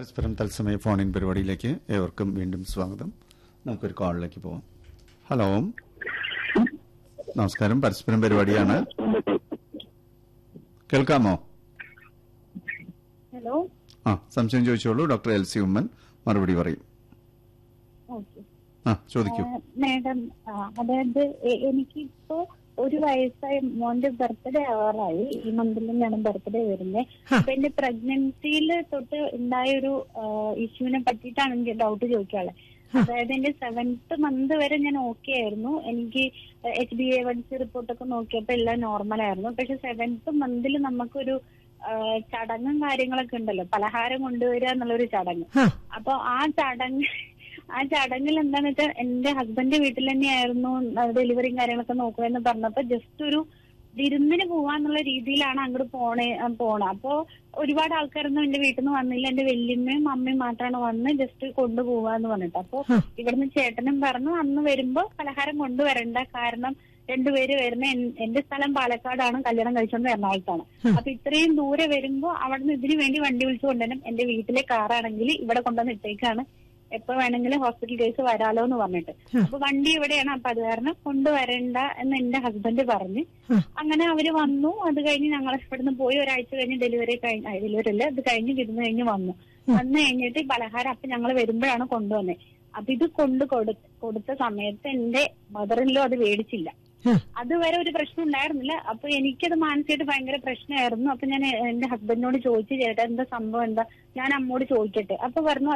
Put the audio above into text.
പരസ്പരം തത്സമയ ഫോണിൻ പരിപാടിയിലേക്ക് ഏവർക്കും വീണ്ടും സ്വാഗതം നമുക്കൊരു കോളിലേക്ക് പോവാം ഹലോ നമസ്കാരം പരസ്പരം പരിപാടിയാണ് കേൾക്കാമോ ഹലോ ആ സംശയം ചോദിച്ചോളൂ ഡോക്ടർ എൽ സി ഉമ്മൻ മറുപടി പറയും ഓക്കെ ആ ചോദിക്കൂ മാഡം അതായത് എ- എനിക്കിപ്പോ ഒരു വയസ്സായ മോന്റെ ബർത്ത്ഡേ ആവാറായി ഈ മന്തിൽ തന്നെയാണ് ബർത്ത്ഡേ വരുന്നത് അപ്പൊ എന്റെ പ്രഗ്നൻസിയിൽ തൊട്ട് ഉണ്ടായ ഒരു ഇഷ്യൂവിനെ പറ്റിയിട്ടാണ് എനിക്ക് ഡൗട്ട് ചോദിക്കാനുള്ളത് അതായത് എന്റെ സെവൻത്ത് മന്ത് വരെ ഞാൻ ഓക്കെ ആയിരുന്നു എനിക്ക് H B A one C റിപ്പോർട്ടൊക്കെ നോക്കിയപ്പോ എല്ലാം നോർമൽ ആയിരുന്നു പക്ഷെ സെവൻത്ത് മന്തിൽ നമുക്കൊരു ആ, ചടങ്ങും കാര്യങ്ങളൊക്കെ ഉണ്ടല്ലോ പലഹാരം കൊണ്ടുവരിക എന്നുള്ളൊരു ചടങ്ങ് അപ്പൊ ആ ചടങ്ങ് ആ ചടങ്ങിൽ എന്താന്ന് വെച്ചാൽ എന്റെ ഹസ്ബൻഡ് വീട്ടിൽ തന്നെയായിരുന്നു ഡെലിവറിയും കാര്യങ്ങളൊക്കെ നോക്കുമെന്ന് പറഞ്ഞപ്പോ ജസ്റ്റ് ഒരു വിരുന്നിന് പോവാന്നുള്ള രീതിയിലാണ് അങ്ങോട്ട് പോണേ പോണ അപ്പോ ഒരുപാട് ആൾക്കാരൊന്നും എന്റെ വീട്ടിൽ നിന്ന് വന്നില്ല എന്റെ വല്യമ്മയും അമ്മയും മാത്രമാണ് വന്ന് ജസ്റ്റ് കൊണ്ടുപോവാന്ന് പറഞ്ഞിട്ട് അപ്പൊ ഇവിടുന്ന് ചേട്ടനും പറഞ്ഞു അന്ന് വരുമ്പോ പലഹാരം കൊണ്ടുവരണ്ട കാരണം രണ്ടുപേര് വരുന്ന എൻ- എന്റെ സ്ഥലം പാലക്കാടാണ് കല്യാണം കഴിച്ചോണ്ട് എറണാകുളത്താണ് അപ്പൊ ഇത്രയും ദൂരെ വരുമ്പോ അവിടുന്ന് ഇതിനു വേണ്ടി വണ്ടി വിളിച്ചു കൊണ്ടുവരണം എന്റെ വീട്ടിലെ കാറാണെങ്കിൽ ഇവിടെ കൊണ്ടുവന്ന് ഇട്ടേക്കാണ് എപ്പോ വേണമെങ്കിലും ഹോസ്പിറ്റൽ കേസ് വരാലോ എന്ന് പറഞ്ഞിട്ട് അപ്പൊ വണ്ടി ഇവിടെയാണ് അപ്പൊ അത് കാരണം കൊണ്ടുവരണ്ട എന്ന് എന്റെ ഹസ്ബൻഡ് പറഞ്ഞു അങ്ങനെ അവര് വന്നു അത് കഴിഞ്ഞ് ഞങ്ങൾ ഇവിടുന്ന് പോയി ഒരാഴ്ച കഴിഞ്ഞ് ഡെലിവറി കഴിഞ്ഞ ഡെലിവറി അല്ല അത് കഴിഞ്ഞ് വിരുന്ന് കഴിഞ്ഞ് വന്നു വന്നു കഴിഞ്ഞിട്ട് ഈ പലഹാരം അപ്പൊ ഞങ്ങൾ വരുമ്പോഴാണ് കൊണ്ടുവന്നത് അപ്പൊ ഇത് കൊണ്ട് കൊടു- കൊടുത്ത സമയത്ത് എന്റെ മദറിലോ അത് മേടിച്ചില്ല അതുവരെ ഒരു പ്രശ്നം ഉണ്ടായിരുന്നില്ല അപ്പൊ എനിക്കത് മാനസികമായിട്ട് ഭയങ്കര പ്രശ്നമായിരുന്നു അപ്പൊ ഞാൻ എന്റെ ഹസ്ബൻഡിനോട് ചോദിച്ചു ചേട്ടാ എന്താ സംഭവം എന്താ ഞാൻ അമ്മോട് ചോദിക്കട്ടെ അപ്പൊ പറഞ്ഞു